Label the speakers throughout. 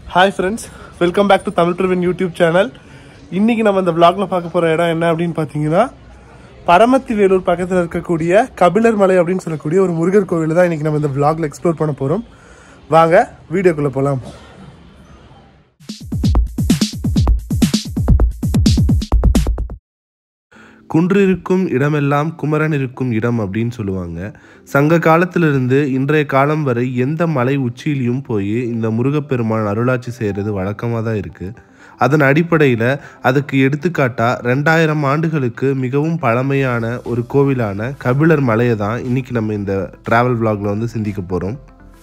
Speaker 1: hi friends welcome back to Tamil Praveen YouTube channel இன்னைக்கு நம்ம இந்த vlogல பார்க்க போகிற இடம் என்ன அப்படின்னு பார்த்தீங்கன்னா பரமத்தி வேலூர் பக்கத்தில் இருக்கக்கூடிய கபிலர் மலை அப்படின்னு சொல்லக்கூடிய ஒரு முருகர் கோவில் தான் இன்னைக்கு நம்ம இந்த vlogல எக்ஸ்ப்ளோர் பண்ண போகிறோம் வாங்க வீடியோக்குள்ளே போகலாம் குன்றிருக்கும் இடமெல்லாம் குமரன் இருக்கும் இடம் அப்படின்னு சொல்லுவாங்க சங்க காலத்திலிருந்து இன்றைய காலம் வரை எந்த மலை உச்சியிலையும் போய் இந்த முருகப்பெருமான் அருளாட்சி செய்கிறது வழக்கமாக தான் இருக்குது அதன் அடிப்படையில் அதுக்கு எடுத்துக்காட்டா ரெண்டாயிரம் ஆண்டுகளுக்கு மிகவும் பழமையான ஒரு கோவிலான கபிலர் மலையை தான் இன்னைக்கு நம்ம இந்த டிராவல் vlogல வந்து சிந்திக்க போகிறோம்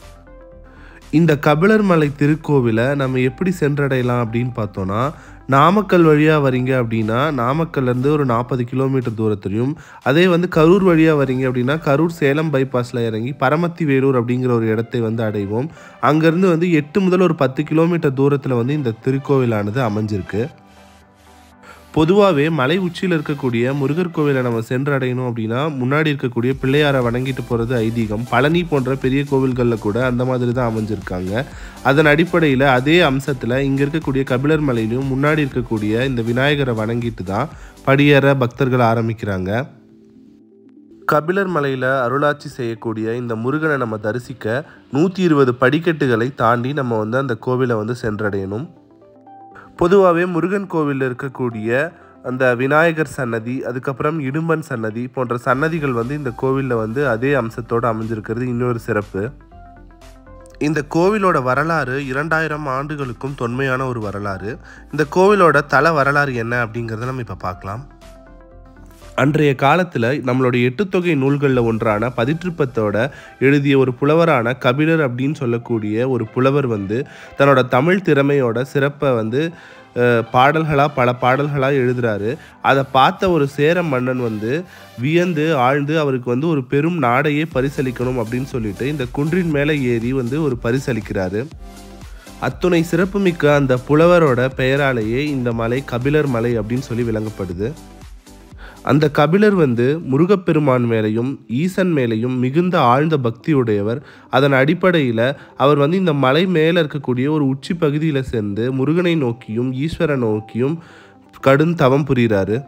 Speaker 1: இந்த கபிலர் மலை திருக்கோவிலை நம்ம எப்படி சென்றடையலாம் அப்படின்னு பார்த்தோன்னா நாமக்கல் வழியாக வரீங்க அப்படின்னா நாமக்கல்லேருந்து ஒரு நாற்பது கிலோமீட்டர் தூரத்துலையும் அதே வந்து கரூர் வழியாக வரீங்க அப்படின்னா கரூர் சேலம் பைபாஸில் இறங்கி பரமத்தி வேலூர் அப்படிங்கிற ஒரு இடத்தை வந்து அடைவோம் அங்கேருந்து வந்து எட்டு முதல் ஒரு பத்து கிலோமீட்டர் தூரத்தில் வந்து இந்த திருக்கோவிலானது அமைஞ்சிருக்கு பொதுவாகவே மலை உச்சியில் இருக்கக்கூடிய முருகர் கோவிலை நம்ம சென்றடையணும் அப்படின்னா முன்னாடி இருக்கக்கூடிய பிள்ளையாரை வணங்கிட்டு போகிறது ஐதீகம் பழனி போன்ற பெரிய கோவில்களில் கூட அந்த மாதிரி தான் அமைஞ்சிருக்காங்க அதன் அடிப்படையில் அதே அம்சத்தில் இங்கே இருக்கக்கூடிய கபிலர் மலையிலும் முன்னாடி இருக்கக்கூடிய இந்த விநாயகரை வணங்கிட்டு தான் படியேற பக்தர்கள் ஆரம்பிக்கிறாங்க கபிலர் மலையில் அருளாட்சி செய்யக்கூடிய இந்த முருகனை நம்ம தரிசிக்க நூற்றி இருபது படிக்கட்டுகளை தாண்டி நம்ம வந்து அந்த கோவிலை வந்து சென்றடையணும் பொதுவாகவே முருகன் கோவிலில் இருக்கக்கூடிய அந்த விநாயகர் சன்னதி அதுக்கப்புறம் இடும்பன் சன்னதி போன்ற சன்னதிகள் வந்து இந்த கோவிலில் வந்து அதே அம்சத்தோடு அமைஞ்சிருக்கிறது இன்னொரு சிறப்பு இந்த கோவிலோட வரலாறு இரண்டாயிரம் ஆண்டுகளுக்கும் தொன்மையான ஒரு வரலாறு இந்த கோவிலோட தல வரலாறு என்ன அப்படிங்கிறத நம்ம இப்போ பார்க்கலாம் அன்றைய காலத்தில் நம்மளுடைய எட்டுத்தொகை நூல்களில் ஒன்றான பதிற்றுப்பத்தோட எழுதிய ஒரு புலவரான கபிலர் அப்படின்னு சொல்லக்கூடிய ஒரு புலவர் வந்து தன்னோட தமிழ் திறமையோட சிறப்பை வந்து அஹ், பாடல்களாக பல பாடல்களாக எழுதுறாரு அதை பார்த்த ஒரு சேர மன்னன் வந்து வியந்து ஆழ்ந்து அவருக்கு வந்து ஒரு பெரும் நாடையே பரிசளிக்கணும் அப்படின்னு சொல்லிட்டு இந்த குன்றின் மேலே ஏறி வந்து ஒரு பரிசளிக்கிறாரு அத்துணை சிறப்புமிக்க அந்த புலவரோட பெயராலேயே இந்த மலை கபிலர் மலை அப்படின்னு சொல்லி விளங்கப்படுது அந்த கபிலர் வந்து முருகப்பெருமான் மேலையும் ஈசன் மேலையும் மிகுந்த ஆழ்ந்த பக்தியுடையவர் அதன் அடிப்படையில் அவர் வந்து இந்த மலை மேலே இருக்கக்கூடிய ஒரு உச்சி பகுதியில் சேர்ந்து முருகனை நோக்கியும் ஈஸ்வரனை நோக்கியும் கடும் தவம் புரிகிறாரு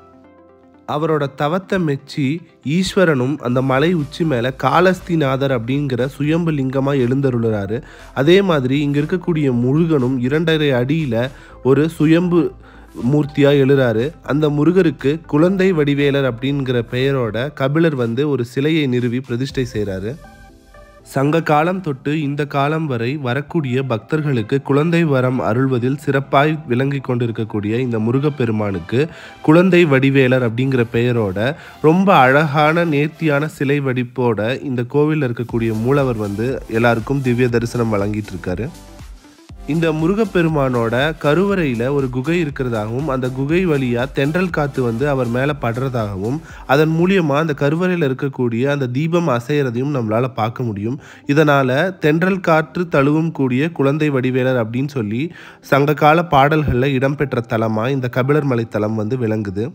Speaker 1: அவரோட தவத்தை மெச்சி ஈஸ்வரனும் அந்த மலை உச்சி மேலே காலஸ்திநாதர் அப்படிங்கிற சுயம்பு லிங்கமாக எழுந்தருளுறாரு அதே மாதிரி இங்கே இருக்கக்கூடிய முருகனும் இரண்டரை அடியில் ஒரு சுயம்பு மூர்த்தியாக எழுறாரு அந்த முருகருக்கு குழந்தை வடிவேலர் அப்படிங்கிற பெயரோட கபிலர் வந்து ஒரு சிலையை நிறுவி பிரதிஷ்டை செய்கிறாரு சங்க காலம் தொட்டு இந்த காலம் வரை வரக்கூடிய பக்தர்களுக்கு குழந்தை வரம் அருள்வதில் சிறப்பாய் விளங்கி கொண்டிருக்கக்கூடிய இந்த முருகப்பெருமானுக்கு குழந்தை வடிவேலர் அப்படிங்கிற பெயரோட ரொம்ப அழகான நேர்த்தியான சிலை வடிப்போட இந்த கோவிலில் இருக்கக்கூடிய மூலவர் வந்து எல்லாருக்கும் திவ்ய தரிசனம் வழங்கிட்டு இருக்காரு இந்த முருகப்பெருமானோட கருவறையில் ஒரு குகை இருக்கிறதாகவும் அந்த குகை வழியாக தென்றல் காற்று வந்து அவர் மேலே படுறதாகவும் அதன் மூலியமாக அந்த கருவறையில் இருக்கக்கூடிய அந்த தீபம் அசைகிறதையும் நம்மளால் பார்க்க முடியும் இதனால் தென்றல் காற்று தழுவும் கூடிய குழந்தை வடிவேலர் அப்படின்னு சொல்லி சங்ககால பாடல்களில் இடம்பெற்ற தலமாக இந்த கபிலர் மலை தலம் வந்து விளங்குது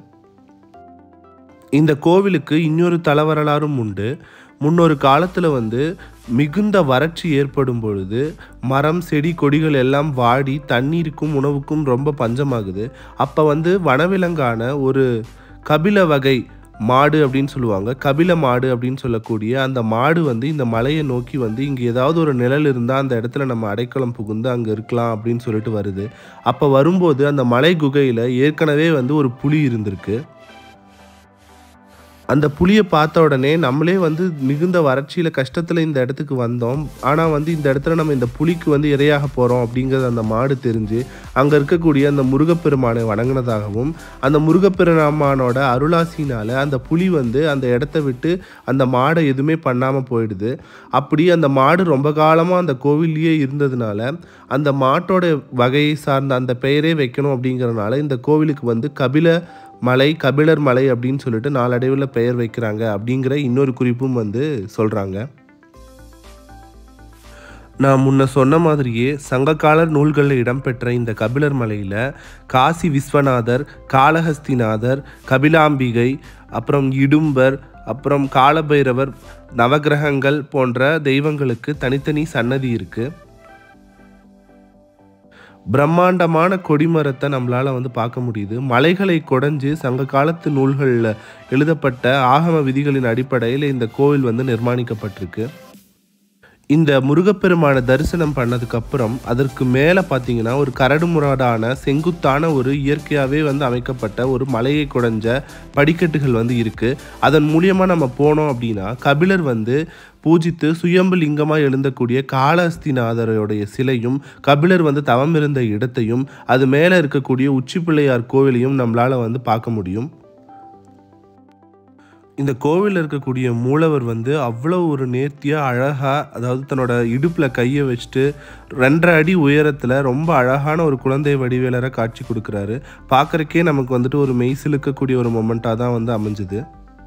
Speaker 1: இந்த கோவிலுக்கு இன்னொரு தல வரலாறும் உண்டு முன்னொரு காலத்தில் வந்து மிகுந்த வறட்சி ஏற்படும் பொழுது மரம் செடி கொடிகள் எல்லாம் வாடி தண்ணீருக்கும் உணவுக்கும் ரொம்ப பஞ்சமாகுது அப்போ வந்து வனவிலங்கான ஒரு கபில வகை மாடு அப்படின்னு சொல்லுவாங்க கபில மாடு அப்படின்னு சொல்லக்கூடிய அந்த மாடு வந்து இந்த மலையை நோக்கி வந்து இங்கே ஏதாவது ஒரு நிழல் இருந்தால் அந்த இடத்துல நம்ம அடைக்கலம் புகுந்து அங்கே இருக்கலாம் அப்படின்னு சொல்லிட்டு வருது அப்போ வரும்போது அந்த மலை குகையில் ஏற்கனவே வந்து ஒரு புலி இருந்திருக்கு அந்த புலியை பார்த்த உடனே நம்மளே வந்து மிகுந்த வறட்சியில் கஷ்டத்தில் இந்த இடத்துக்கு வந்தோம் ஆனால் வந்து இந்த இடத்துல நம்ம இந்த புலிக்கு வந்து இரையாக போகிறோம் அப்படிங்கிறது அந்த மாடு தெரிஞ்சு அங்கே இருக்கக்கூடிய அந்த முருகப்பெருமானை வணங்கினதாகவும் அந்த முருகப்பெருமானோட அருளாசினால் அந்த புலி வந்து அந்த இடத்த விட்டு அந்த மாடை எதுவுமே பண்ணாமல் போயிடுது அப்படி அந்த மாடு ரொம்ப காலமாக அந்த கோவில்லையே இருந்ததுனால அந்த மாட்டோட வகையை சார்ந்த அந்த பெயரே வைக்கணும் அப்படிங்கிறனால இந்த கோவிலுக்கு வந்து கபில மலை கபிலர் மலை அப்படின்னு சொல்லிட்டு நாளடைவில் பெயர் வைக்கிறாங்க அப்படிங்கிற இன்னொரு குறிப்பும் வந்து சொல்கிறாங்க நான் முன்ன சொன்ன மாதிரியே சங்ககால நூல்களில் இடம்பெற்ற இந்த கபிலர் மலையில் காசி விஸ்வநாதர் காளஹஸ்திநாதர் கபிலாம்பிகை அப்புறம் இடும்பர் அப்புறம் காலபைரவர் நவக்கிரகங்கள் போன்ற தெய்வங்களுக்கு தனித்தனி சன்னதி இருக்குது பிரம்மாண்டமான கொடிமரத்தை நம்மளால் வந்து பார்க்க முடியுது மலைகளை கொடைஞ்சு சங்க காலத்து நூல்களில் எழுதப்பட்ட ஆகம விதிகளின் அடிப்படையில் இந்த கோவில் வந்து நிர்மாணிக்கப்பட்டிருக்கு இந்த முருகப்பெருமானை தரிசனம் பண்ணதுக்கப்புறம் அதற்கு மேலே பார்த்தீங்கன்னா ஒரு கரடுமுரடான செங்குத்தான ஒரு இயற்கையாகவே வந்து அமைக்கப்பட்ட ஒரு மலையை குடைஞ்ச படிக்கட்டுகள் வந்து இருக்குது அதன் மூலியமாக நம்ம போனோம் அப்படின்னா கபிலர் வந்து பூஜித்து சுயம்பு லிங்கமாக எழுந்தக்கூடிய காளஹஸ்திநாதருடைய சிலையும் கபிலர் வந்து தவம் இருந்த இடத்தையும் அது மேலே இருக்கக்கூடிய உச்சி பிள்ளையார் கோவிலையும் நம்மளால் வந்து பார்க்க முடியும் இந்த கோவிலில் இருக்கக்கூடிய மூலவர் வந்து அவ்வளோ ஒரு நேர்த்தியாக அழகாக அதாவது தன்னோட இடுப்பில் கையை வச்சுட்டு ரெண்டரை அடி உயரத்தில் ரொம்ப அழகான ஒரு குழந்தை வடிவேலரை காட்சி கொடுக்குறாரு பார்க்குறக்கே நமக்கு வந்துட்டு ஒரு மெய்சிலுக்கக்கூடிய ஒரு மொமெண்ட்டாக தான் வந்து அமைஞ்சுது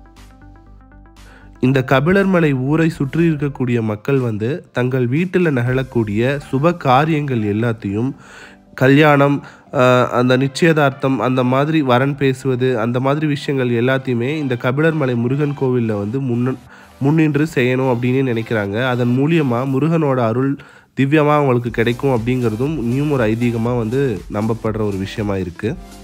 Speaker 1: இந்த கபிலர்மலை ஊரை சுற்றி இருக்கக்கூடிய மக்கள் வந்து தங்கள் வீட்டில் நிகழக்கூடிய சுப காரியங்கள் எல்லாத்தையும் கல்யாணம் ஆஹ், அந்த நிச்சயதார்த்தம் அந்த மாதிரி வரன் பேசுவது அந்த மாதிரி விஷயங்கள் எல்லாத்தையுமே இந்த கபிலர்மலை முருகன் கோவிலில் வந்து முன்ன முன்னின்று செய்யணும் அப்படின்னு நினைக்கிறாங்க அதன் மூலியமாக முருகனோட அருள் திவ்யமாக அவங்களுக்கு கிடைக்கும் அப்படிங்கிறதும் இன்னும் ஒரு ஐதீகமாக வந்து நம்பப்படுற ஒரு விஷயமா இருக்குது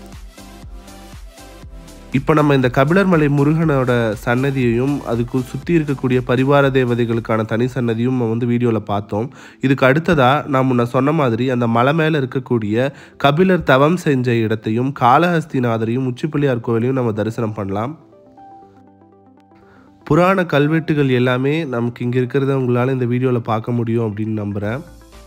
Speaker 1: இப்போ நம்ம இந்த கபிலர்மலை முருகனோட சன்னதியையும் அதுக்கு சுற்றி இருக்கக்கூடிய பரிவார தேவதைகளுக்கான தனி சன்னதியும் நம்ம வந்து வீடியோவில் பார்த்தோம் இதுக்கு அடுத்ததாக நான் முன்ன சொன்ன மாதிரி அந்த மலை மேலே இருக்கக்கூடிய கபிலர் தவம் செஞ்ச இடத்தையும் காளஹஸ்திநாதரையும் உச்சிப்பிள்ளையார் கோவிலையும் நம்ம தரிசனம் பண்ணலாம் புராண கல்வெட்டுகள் எல்லாமே நமக்கு இங்கே இருக்கிறத உங்களால் இந்த வீடியோவில் பார்க்க முடியும் அப்படின்னு நம்புகிறேன்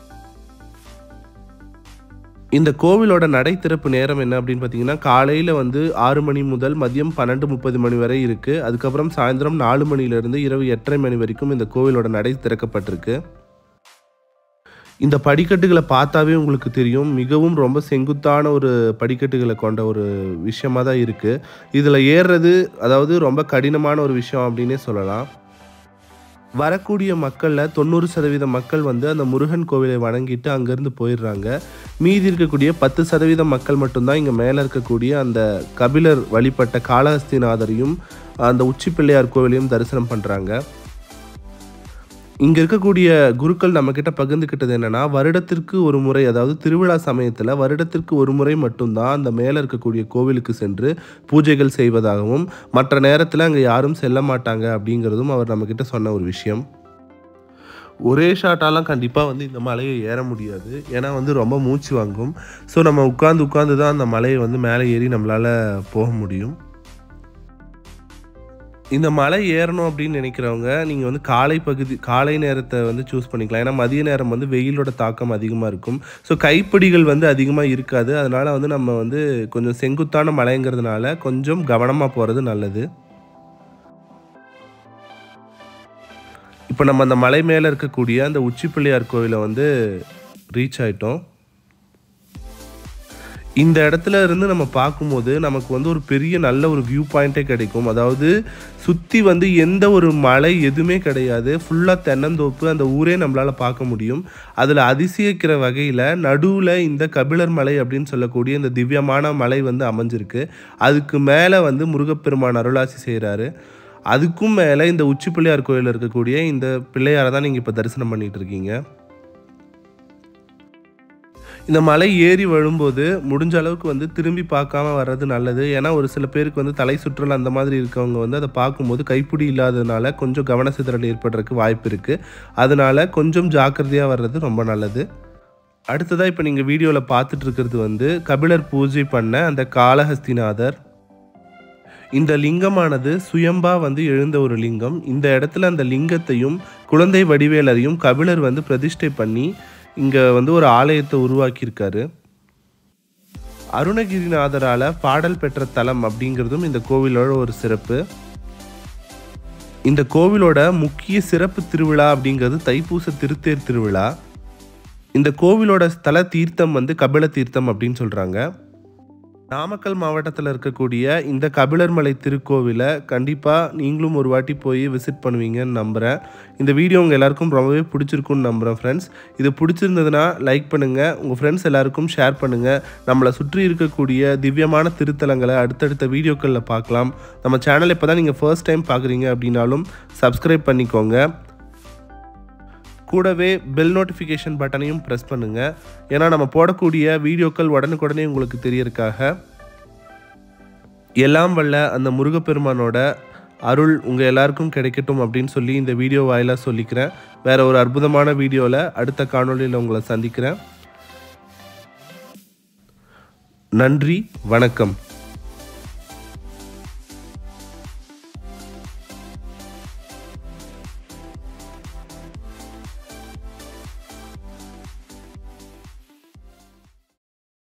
Speaker 1: இந்த கோவிலோட நடை திறப்பு நேரம் என்ன அப்படின்னு பார்த்தீங்கன்னா காலையில் வந்து ஆறு மணி முதல் மதியம் பன்னெண்டு முப்பது மணி வரை இருக்குது அதுக்கப்புறம் சாயந்தரம் நாலு மணிலேருந்து இரவு எட்டரை மணி வரைக்கும் இந்த கோவிலோட நடை திறக்கப்பட்டிருக்கு இந்த படிக்கட்டுகளை பார்த்தாவே உங்களுக்கு தெரியும் மிகவும் ரொம்ப செங்குத்தான ஒரு படிக்கட்டுகளை கொண்ட ஒரு விஷயமா தான் இருக்குது இதில் ஏறுறது அதாவது ரொம்ப கடினமான ஒரு விஷயம் அப்படின்னே சொல்லலாம் வரக்கூடிய மக்களில் தொண்ணூறு சதவீத மக்கள் வந்து அந்த முருகன் கோவிலை வணங்கிட்டு அங்கேருந்து போயிடுறாங்க மீதி இருக்கக்கூடிய பத்து சதவீத மக்கள் மட்டும்தான் இங்கே மேலே இருக்கக்கூடிய அந்த கபிலர் வழிபட்ட காளஹஸ்திநாதரையும் அந்த உச்சி பிள்ளையார் கோவிலையும் தரிசனம் பண்ணுறாங்க இங்கே இருக்கக்கூடிய குருக்கள் நம்மக்கிட்ட பகிர்ந்துக்கிட்டது என்னென்னா வருடத்திற்கு ஒரு முறை அதாவது திருவிழா சமயத்தில் வருடத்திற்கு ஒரு முறை மட்டும்தான் அந்த மேலே இருக்கக்கூடிய கோவிலுக்கு சென்று பூஜைகள் செய்வதாகவும் மற்ற நேரத்தில் அங்கே யாரும் செல்ல மாட்டாங்க அப்படிங்கிறதும் அவர் நம்மக்கிட்ட சொன்ன ஒரு விஷயம் ஒரே ஷாட்டாலாம் கண்டிப்பாக வந்து இந்த மலையை ஏற முடியாது ஏன்னா வந்து ரொம்ப மூச்சு வாங்கும் ஸோ நம்ம உட்காந்து உட்காந்து தான் அந்த மலையை வந்து மேலே ஏறி நம்மளால் போக முடியும் இந்த மலை ஏறணும் அப்படின்னு நினைக்கிறவங்க நீங்கள் வந்து காலை பகுதி காலை நேரத்தை வந்து சூஸ் பண்ணிக்கலாம் ஏன்னா மதிய நேரம் வந்து வெயிலோட தாக்கம் அதிகமாக இருக்கும் ஸோ கைப்பிடிகள் வந்து அதிகமாக இருக்காது அதனால் வந்து நம்ம வந்து கொஞ்சம் செங்குத்தான மலைங்கிறதுனால கொஞ்சம் கவனமாக போகிறது நல்லது இப்போ நம்ம அந்த மலை மேலே இருக்கக்கூடிய அந்த உச்சி பிள்ளையார் கோவிலை வந்து ரீச் ஆயிட்டோம் இந்த இடத்துல இருந்து நம்ம பார்க்கும்போது நமக்கு வந்து ஒரு பெரிய நல்ல ஒரு வியூ பாயிண்ட்டே கிடைக்கும் அதாவது சுற்றி வந்து எந்த ஒரு மலை எதுவுமே கிடையாது ஃபுல்லாக தென்னந்தோப்பு அந்த ஊரே நம்மளால் பார்க்க முடியும் அதில் அதிசயிக்கிற வகையில் நடுவில் இந்த கபிலர் மலை அப்படின்னு சொல்லக்கூடிய இந்த திவ்யமான மலை வந்து அமைஞ்சிருக்கு அதுக்கு மேலே வந்து முருகப்பெருமான் அருளாசி செய்கிறாரு அதுக்கும் மேலே இந்த உச்சி பிள்ளையார் கோயிலில் இருக்கக்கூடிய இந்த பிள்ளையாரை தான் நீங்கள் இப்போ தரிசனம் பண்ணிட்டு இருக்கீங்க இந்த மலை ஏறி விழும்போது முடிஞ்ச அளவுக்கு வந்து திரும்பி பார்க்காம வர்றது நல்லது ஏன்னா ஒரு சில பேருக்கு வந்து தலை சுற்றல் அந்த மாதிரி இருக்கவங்க வந்து அதை பார்க்கும்போது கைப்பிடி இல்லாததுனால கொஞ்சம் கவன சிதறல் ஏற்படுறதுக்கு வாய்ப்பு இருக்குது அதனால கொஞ்சம் ஜாக்கிரதையாக வர்றது ரொம்ப நல்லது அடுத்ததாக இப்போ நீங்கள் வீடியோவில் பார்த்துட்டு இருக்கிறது வந்து கபிலர் பூஜை பண்ண அந்த காளஹஸ்திநாதர் இந்த லிங்கமானது சுயம்பா வந்து எழுந்த ஒரு லிங்கம் இந்த இடத்துல அந்த லிங்கத்தையும் குழந்தை வடிவேலரையும் கபிலர் வந்து பிரதிஷ்டை பண்ணி இங்கே வந்து ஒரு ஆலயத்தை உருவாக்கியிருக்காரு அருணகிரிநாதரால் பாடல் பெற்ற தலம் அப்படிங்கிறதும் இந்த கோவிலோட ஒரு சிறப்பு இந்த கோவிலோட முக்கிய சிறப்பு திருவிழா அப்படிங்கிறது தைப்பூச திருத்தேர் திருவிழா இந்த கோவிலோட ஸ்தல தீர்த்தம் வந்து கபில தீர்த்தம் அப்படின்னு சொல்கிறாங்க நாமக்கல் மாவட்டத்தில் இருக்கக்கூடிய இந்த கபிலர்மலை திருக்கோவிலை கண்டிப்பாக நீங்களும் ஒரு வாட்டி போய் விசிட் பண்ணுவீங்கன்னு நம்புகிறேன் இந்த வீடியோ உங்கள் எல்லாருக்கும் ரொம்பவே பிடிச்சிருக்குன்னு நம்புகிறேன் ஃப்ரெண்ட்ஸ் இது பிடிச்சிருந்ததுன்னா லைக் பண்ணுங்கள் உங்கள் ஃப்ரெண்ட்ஸ் எல்லாருக்கும் ஷேர் பண்ணுங்கள் நம்மளை சுற்றி இருக்கக்கூடிய திவ்யமான திருத்தலங்களை அடுத்தடுத்த வீடியோக்களில் பார்க்கலாம் நம்ம சேனல் இப்போ தான் நீங்கள் ஃபர்ஸ்ட் டைம் பார்க்குறீங்க அப்படின்னாலும் சப்ஸ்கிரைப் பண்ணிக்கோங்க கூடவே பெல் நோட்டிஃபிகேஷன் பட்டனையும் ப்ரெஸ் பண்ணுங்கள் ஏன்னா நம்ம போடக்கூடிய வீடியோக்கள் உடனுக்குடனே உங்களுக்கு தெரியறதுக்காக எல்லாம் வல்ல அந்த முருகப்பெருமானோட அருள் உங்கள் எல்லாருக்கும் கிடைக்கட்டும் அப்படின்னு சொல்லி இந்த வீடியோ வாயிலாக சொல்லிக்கிறேன் வேற ஒரு அற்புதமான வீடியோவில் அடுத்த காணொளியில் உங்களை சந்திக்கிறேன் நன்றி வணக்கம்